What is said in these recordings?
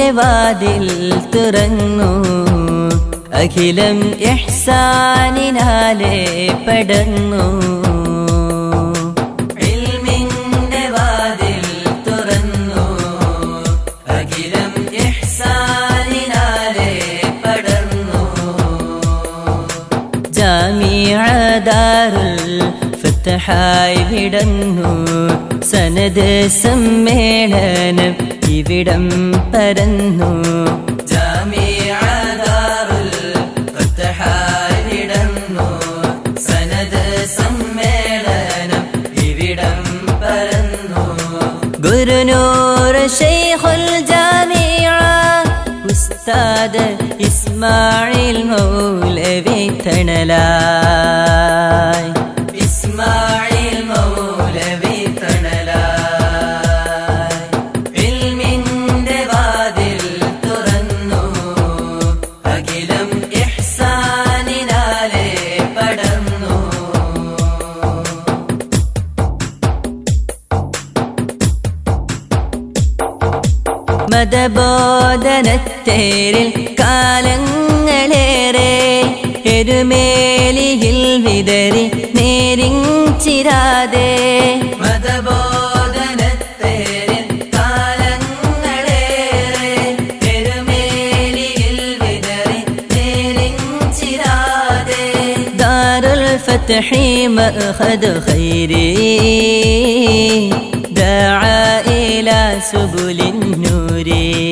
വാതിൽ തുറന്നു അഖിലം ഇഹ്സാനിനാലെ പടർന്നു ഇൽമിന്റെ വാതിൽ തുറന്നു അഖിലം ഇഹ്സാനിനാലെ പടർന്നു ജാമിഅദാറുൽ ഫത്തഹായി വിടന്നു സനത് സമ്മേളനം ഇവിടം പരന്നു ജാമിഅദാറുൽ ഫത്തഹായി വിടന്നു സനത് സമ്മേളനം ഇവിടം പരന്നു ഗുരുനൂർ ശൈഖുൽ ജാമിഅ ഉസ്താദ് ഇസ്മായിൽ മൗലവി തണലായി ഇസ്മായിൽ മൗലവി തണലായി ഇൽമിന്റെ വാതിൽ തുറന്നു അഖിലം ഇഹ്സാനിനാലെ പടർന്നു മതബോധനത്തേരിൽ കാലങ്ങളേറെ എരുമേലിയിൽ വിതറി നേരിഞ്ചിരാതെ മതബോധനത്തേരിൽ കാലങ്ങളേറെ എരുമേലിയിൽ വിതറി നേരിഞ്ചിരാതെ ദാറുൽ ഫത്ഹി മഅഖദ് ഖൈരി دعا إلى سبل النور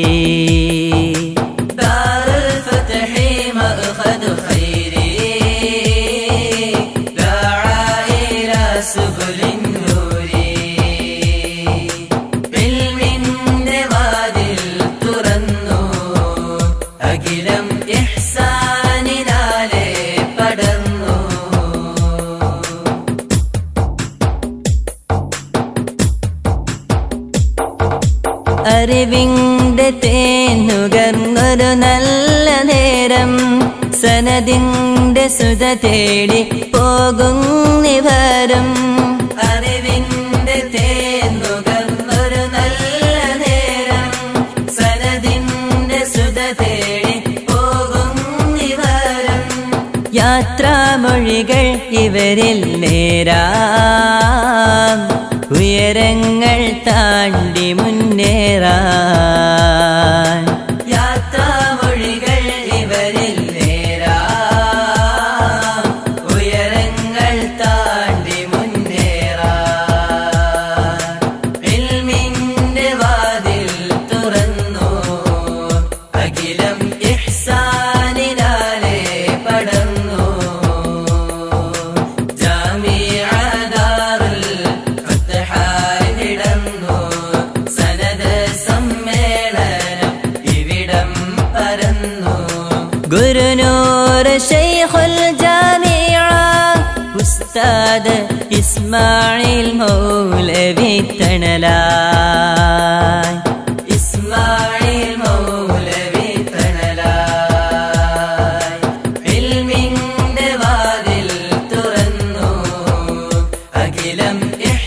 دار الفتح مأخذ خيري دعا إلى سبل النور علم വാതിൽ തുറന്നു അഖിലം ഇഹ്സാനിനാലെ പടർന്നു അറിവിന്റെ തേനുകർന്നൊരു നല്ല നേരം സനദിന്റെ സുത തേടി പോകുന്നിവരും അറിവിന്റെ തേനുകർന്നൊരു നല്ല നേരം സനദിന്റെ സുത തേടി പോകുന്നിവരും യാത്രാമൊഴികൾ ഇവരിൽ നേരാം ഉയരങ്ങൾ താണ്ടി മുന്നേറാൻ യാത്രാമൊഴികൾ ഇവരിൽ നേരാം ഉയരങ്ങൾ താണ്ടി മുന്നേറാൻ ഇൽമിന്റെ വാതിൽ തുറന്നു അഖിലം ഇഹ്സാനിനാലെ പടർന്നു ജാമിഅദാറുൽ ഫത്ഹായി വിടന്നു സനത് സമ്മേളനം ഇവിടം പരന്നു ഗുരുനൂർ ശൈഖുൽ ജാമിഅ ഉസ്താദ് ഇസ്മായിൽ മൗലവി തണലായി ഇസ്മായിൽ മൗലവി തണലായി ഇൽമിന്റെ വാതിൽ തുറന്നു അഖിലം ഇഹ്